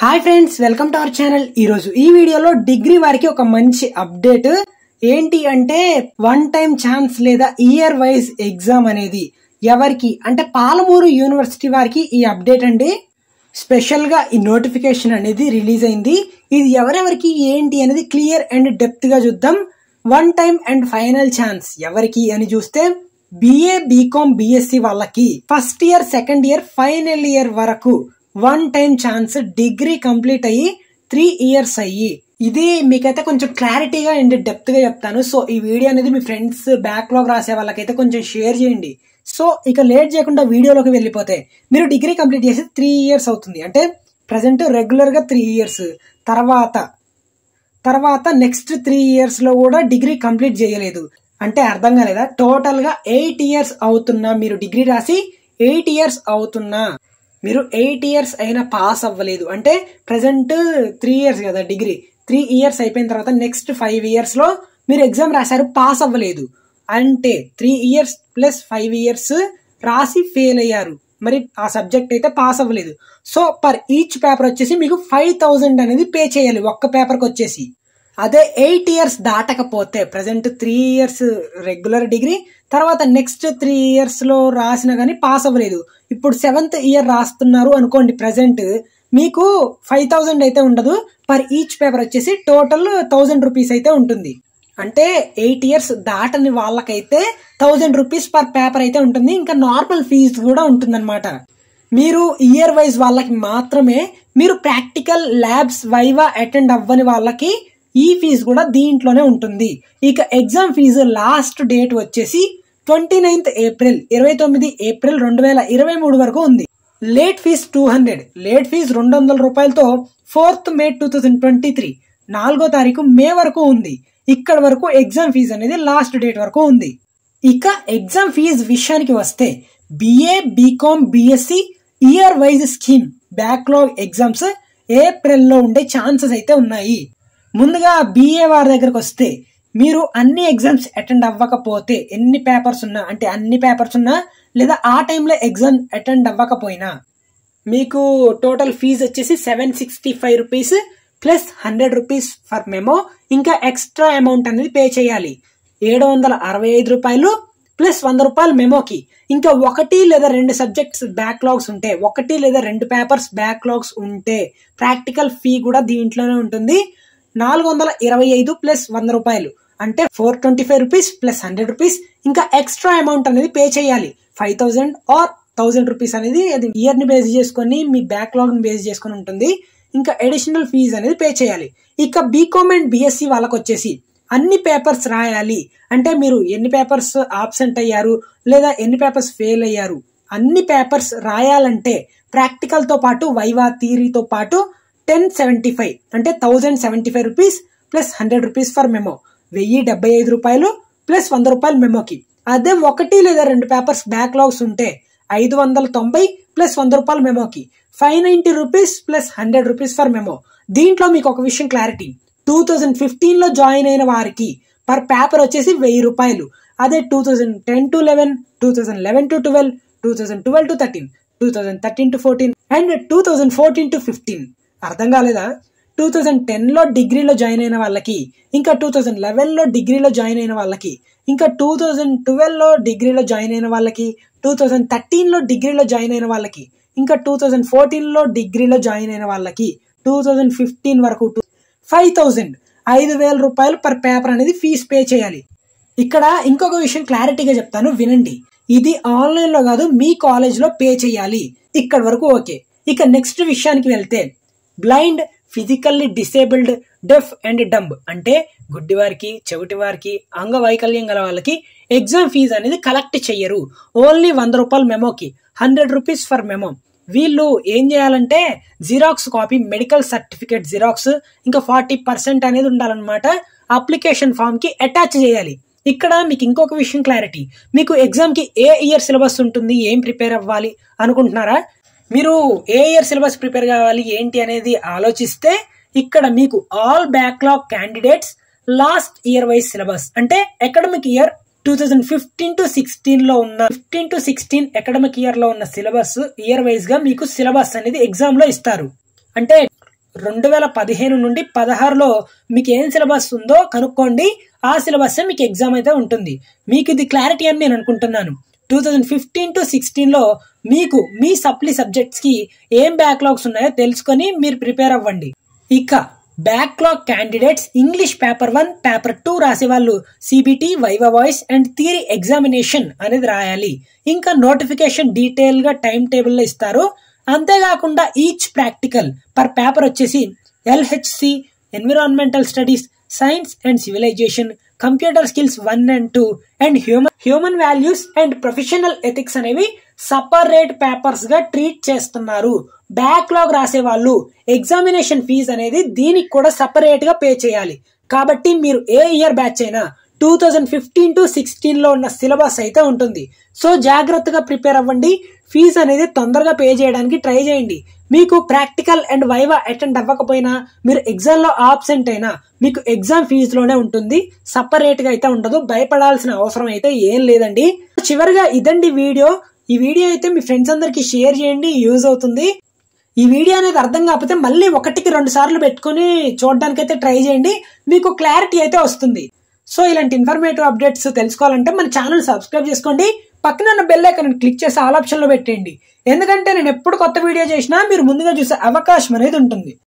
hi friends welcome to our channel ఈ రోజు ఈ వీడియోలో డిగ్రీ వారికి ఒక మంచి అప్డేట్ ఏంటి అంటే వన్ టైం ఛాన్స్ లేదా ఇయర్ వైజ్ ఎగ్జామ్ అనేది ఎవరికి అంటే పాలమూరు యూనివర్సిటీ వారికి ఈ అప్డేట్ అండి స్పెషల్ గా ఈ నోటిఫికేషన్ అనేది రిలీజ్ అయింది ఇది ఎవరెవరికి ఏంటి అనేది క్లియర్ అండ్ డెప్త్ గా చూద్దాం one time and final chance ఎవరికి అని చూస్తే బిఏ బీకామ్ బిఎస్సి వాళ్ళకి first year second year final year వరకు one time chance degree complete అయ్యి త్రీ ఇయర్స్ అయ్యి ఇది మీకైతే కొంచెం క్లారిటీగా అండ్ డెప్త్ గా చెప్తాను సో ఈ వీడియో అనేది మీ ఫ్రెండ్స్ బ్యాక్లాగ్ రాసే వాళ్ళకైతే కొంచెం షేర్ చేయండి సో ఇక లేట్ చేయకుండా వీడియోలోకి వెళ్ళిపోతే మీరు డిగ్రీ కంప్లీట్ చేసి త్రీ ఇయర్స్ అవుతుంది అంటే ప్రజెంట్ రెగ్యులర్ గా త్రీ ఇయర్స్ తర్వాత తర్వాత నెక్స్ట్ త్రీ ఇయర్స్ లో కూడా డిగ్రీ కంప్లీట్ చేయలేదు అంటే అర్థం కాలేదా టోటల్ గా ఎయిట్ ఇయర్స్ అవుతున్నా మీరు డిగ్రీ రాసి ఎయిట్ ఇయర్స్ అవుతున్నా మీరు ఎయిట్ ఇయర్స్ అయినా పాస్ అవ్వలేదు అంటే ప్రజెంట్ త్రీ ఇయర్స్ కదా డిగ్రీ త్రీ ఇయర్స్ అయిపోయిన తర్వాత నెక్స్ట్ ఫైవ్ ఇయర్స్ లో మీరు ఎగ్జామ్ రాశారు పాస్ అవ్వలేదు అంటే three years plus five years రాసి ఫెయిల్ అయ్యారు మరి ఆ సబ్జెక్ట్ అయితే పాస్ అవ్వలేదు సో పర్ ఈచ్ పేపర్ వచ్చేసి మీకు ఫైవ్ థౌజండ్ అనేది పే చేయాలి ఒక్క పేపర్కి వచ్చేసి అదే ఎయిట్ ఇయర్స్ దాటకపోతే present three years regular degree తర్వాత నెక్స్ట్ త్రీ ఇయర్స్ లో రాసినా కానీ పాస్ అవ్వలేదు ఇప్పుడు సెవెంత్ ఇయర్ రాస్తున్నారు అనుకోండి ప్రజెంట్ మీకు ఫైవ్ థౌజండ్ అయితే ఉండదు పర్ ఈచ్ పేపర్ వచ్చేసి టోటల్ థౌజండ్ రూపీస్ అయితే ఉంటుంది అంటే ఎయిట్ ఇయర్స్ దాటని వాళ్ళకైతే థౌజండ్ రూపీస్ పర్ పేపర్ అయితే ఉంటుంది ఇంకా నార్మల్ ఫీజు కూడా ఉంటుందన్నమాట మీరు ఇయర్ వైజ్ వాళ్ళకి మాత్రమే మీరు ప్రాక్టికల్ ల్యాబ్స్ వైవా అటెండ్ అవ్వని వాళ్ళకి ఈ ఫీజు కూడా దీంట్లోనే ఉంటుంది ఇక ఎగ్జామ్ ఫీజు లాస్ట్ డేట్ వచ్చేసి ట్వంటీ నైన్త్ ఏప్రిల్ ఇరవై తొమ్మిది ఏప్రిల్ రెండు వేల ఇరవై మూడు వరకు ఉంది late fee two hundred late fee రెండు వందల రూపాయలతో fourth May two thousand twenty three నాలుగో తారీఖు మే వరకు ఉంది ఇక్కడ వరకు ఎగ్జామ్ ఫీజు అనేది లాస్ట్ డేట్ వరకు ఉంది ఇక ఎగ్జామ్ ఫీజు విషయానికి వస్తే BA BCom BSc year wise scheme backlog exams ఏప్రిల్లో ఉండే ఛాన్సెస్ అయితే ఉన్నాయి ముందుగా బిఏ వారి దగ్గరకు వస్తే మీరు అన్ని ఎగ్జామ్స్ అటెండ్ అవ్వకపోతే ఎన్ని పేపర్స్ ఉన్నా అంటే అన్ని పేపర్స్ ఉన్నా లేదా ఆ టైంలో ఎగ్జామ్ అటెండ్ అవ్వకపోయినా మీకు టోటల్ ఫీజు వచ్చేసి seven sixty five rupees plus hundred rupees for memo ఇంకా ఎక్స్ట్రా అమౌంట్ అనేది పే చేయాలి ఏడు వందల అరవై ఐదు రూపాయలు ప్లస్ వంద రూపాయలు మెమోకి ఇంకా ఒకటి లేదా రెండు సబ్జెక్ట్స్ బ్యాక్లాగ్స్ ఉంటే ఒకటి లేదా రెండు పేపర్స్ బ్యాక్లాగ్స్ ఉంటే ప్రాక్టికల్ ఫీ కూడా దీంట్లోనే ఉంటుంది నాలుగు వందల ఇరవై ఐదు ప్లస్ వంద రూపాయలు అంటే four twenty five rupees plus hundred rupees ఇంకా ఎక్స్ట్రా అమౌంట్ అనేది పే చేయాలి five thousand or thousand rupees అనేది అది ఇయర్ ని బేస్ చేసుకొని మీ బ్యాక్లాగ్ ని బేస్ చేసుకొని ఉంటుంది ఇంకా అడిషనల్ ఫీజ్ అనేది పే చేయాలి ఇక బీకామ్ అండ్ బిఎస్సి వాళ్ళకి వచ్చేసి అన్ని పేపర్స్ రాయాలి అంటే మీరు ఎన్ని పేపర్స్ ఆబ్సెంట్ అయ్యారు లేదా ఎన్ని పేపర్స్ ఫెయిల్ అయ్యారు అన్ని పేపర్స్ రాయాలంటే ప్రాక్టికల్ తో పాటు వైవా థీరీతో పాటు టెన్ సెవెంటీ ఫైవ్ అంటే thousand seventy five rupees plus hundred rupees for memo వెయ్యి డెబ్బై ఐదు రూపాయలు ప్లస్ వంద రూపాయలు మెమోకి అదే ఒకటి లేదా రెండు పేపర్స్ బ్యాక్లాగ్స్ ఉంటే ఐదు వందల తొంభై ప్లస్ వంద రూపాయలు మెమోకి five ninety rupees plus hundred rupees for memo దీంట్లో మీకు ఒక విషయం క్లారిటీ టూ థౌజండ్ ఫిఫ్టీన్ లో జాయిన్ అయిన వారికి పర్ పేపర్ వచ్చేసి వెయ్యి రూపాయలు అదే two thousand ten to eleven two thousand eleven to twelve two thousand twelve to thirteen two thousand thirteen to fourteen and two thousand fourteen to fifteen అర్థం కాలేదా two thousand ten లో డిగ్రీలో join అయిన వాళ్ళకి ఇంకా టూ థౌజండ్ లెవెన్ లో డిగ్రీలో join అయిన వాళ్ళకి ఇంకా టూ థౌజండ్ ట్వెల్వ్ లో డిగ్రీలో జాయిన్ అయిన వాళ్ళకి టూ థౌజండ్ థర్టీన్ లో డిగ్రీలో జాయిన్ అయిన వాళ్ళకి ఇంకా టూ థౌజండ్ ఫోర్టీన్ లో డిగ్రీలో జాయిన్ అయిన వాళ్ళకి టూ థౌజండ్ ఫిఫ్టీన్ వరకు ఫైవ్ థౌజండ్ ఐదు వేల రూపాయలు పర్ పేపర్ అనేది ఫీజు పే చేయాలి ఇక్కడ ఇంకొక విషయం క్లారిటీగా చెప్తాను వినండి ఇది ఆన్లైన్ లో కాదు మీ కాలేజ్ లో పే చేయాలి ఇక్కడ వరకు ఓకే ఇక నెక్స్ట్ విషయానికి వెళ్తే blind physically disabled deaf and dumb అంటే గుడ్డివారికి చెవిటివారికి అంగవైకల్యం గల వాళ్ళకి ఎగ్జామ్ ఫీజు అనేది కలెక్ట్ చెయ్యరు ఓన్లీ వంద రూపాయలు మెమోకి హండ్రెడ్ రూపీస్ ఫర్ మెమో వీళ్ళు ఏం చేయాలంటే xerox copy medical certificate xerox ఇంకా ఫార్టీ పర్సెంట్ అనేది ఉండాలన్నమాట అప్లికేషన్ ఫామ్ కి అటాచ్ చేయాలి ఇక్కడ మీకు ఇంకొక విషయం క్లారిటీ మీకు ఎగ్జామ్ కి ఏ ఇయర్ సిలబస్ ఉంటుంది ఏం ప్రిపేర్ అవ్వాలి అనుకుంటున్నారా మీరు ఏ ఇయర్ సిలబస్ ప్రిపేర్ కావాలి ఏంటి అనేది ఆలోచిస్తే ఇక్కడ మీకు all backlog candidates last year wise syllabus అంటే academic year two thousand fifteen to sixteen లో ఉన్న fifteen to sixteen academic year లో ఉన్న సిలబస్ ఇయర్ వైజ్ గా మీకు సిలబస్ అనేది ఎగ్జామ్ లో ఇస్తారు అంటే రెండు వేల పదిహేను నుండి పదహారులో మీకు ఏం సిలబస్ ఉందో కనుక్కోండి ఆ సిలబస్ మీకు ఎగ్జామ్ అయితే ఉంటుంది మీకు ఇది క్లారిటీ అని నేను అనుకుంటున్నాను టూ థౌజండ్ ఫిఫ్టీన్ టు సిక్స్టీన్లో మీకు మీ సప్లీ సబ్జెక్ట్స్కి ఏం బ్యాక్లాగ్స్ ఉన్నాయో తెలుసుకొని మీరు ప్రిపేర్ అవ్వండి ఇక backlog candidates English paper one paper two రాసే వాళ్ళు CBT viva voce and theory examination అనేది రాయాలి ఇంకా నోటిఫికేషన్ డీటెయిల్ గా టైం టేబుల్లో ఇస్తారు అంతేకాకుండా ఈచ్ ప్రాక్టికల్ పర్ పేపర్ వచ్చేసి LHC environmental studies science and civilization computer skills one and two and human human values and professional ethics అనేవి separate papers గా ట్రీట్ చేస్తున్నారు బ్యాక్లాగ్ రాసే వాళ్ళు ఎగ్జామినేషన్ ఫీజు అనేది దీనికి కూడా సపరేట్ గా పే చేయాలి కాబట్టి మీరు ఏ ఇయర్ బ్యాచ్ అయినా two thousand fifteen to sixteen లో ఉన్న సిలబస్ అయితే ఉంటుంది సో జాగ్రత్తగా ప్రిపేర్ అవ్వండి ఫీజు అనేది తొందరగా పే చేయడానికి ట్రై చేయండి మీకు ప్రాక్టికల్ అండ్ వైవా అటెండ్ అవ్వకపోయినా మీరు ఎగ్జామ్ లో ఆబ్సెంట్ అయినా మీకు ఎగ్జామ్ ఫీజులోనే ఉంటుంది సపరేట్ గా అయితే ఉండదు భయపడాల్సిన అవసరం అయితే ఏం లేదండి చివరిగా ఇదండి వీడియో ఈ వీడియో అయితే మీ ఫ్రెండ్స్ అందరికి షేర్ చేయండి యూజ్ అవుతుంది ఈ వీడియో అనేది అర్థం కాకపోతే మళ్ళీ ఒకటికి రెండు సార్లు పెట్టుకుని చూడడానికి అయితే ట్రై చేయండి మీకు క్లారిటీ అయితే వస్తుంది సో ఇలాంటి ఇన్ఫర్మేటివ్ అప్డేట్స్ తెలుసుకోవాలంటే మన ఛానల్ సబ్స్క్రైబ్ చేసుకోండి పక్కన ఉన్న బెల్ ఐకాన్ క్లిక్ చేసి ఆల్ ఆప్షన్ లో పెట్టండి ఎందుకంటే నేను ఎప్పుడు కొత్త వీడియో చేసినా మీరు ముందుగా చూసే అవకాశం అనేది ఉంటుంది